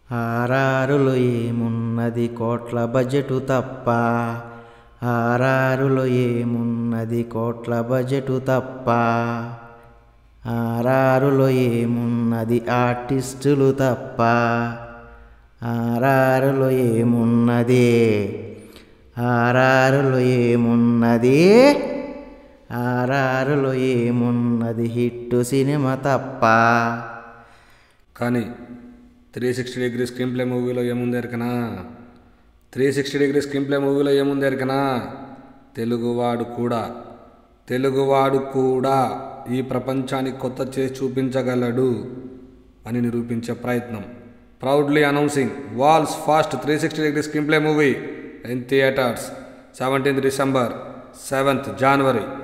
ఆరారులో ఏమున్నది కోట్ల బడ్జెటు తప్ప ఆరారులో ఏమున్నది కోట్ల బడ్జెటు తప్ప ఆరారులో ఏమున్నది ఆర్టిస్టులు తప్ప ఆరారులో ఏమున్నది ఆరారులో ఏమున్నది ఆరారులో ఏమున్నది హిట్టు సినిమా తప్ప కానీ three sixty degree screenplay మూవీలో ఏముంది ఎరకనా three sixty degree screenplay మూవీలో ఏముంది ఎరకనా తెలుగువాడు కూడా తెలుగువాడు కూడా ఈ ప్రపంచానికి కొత్త చేసి చూపించగలడు అని నిరూపించే ప్రయత్నం proudly announcing walls fast three sixty degree screenplay movie in theatres seventeenth December seventh January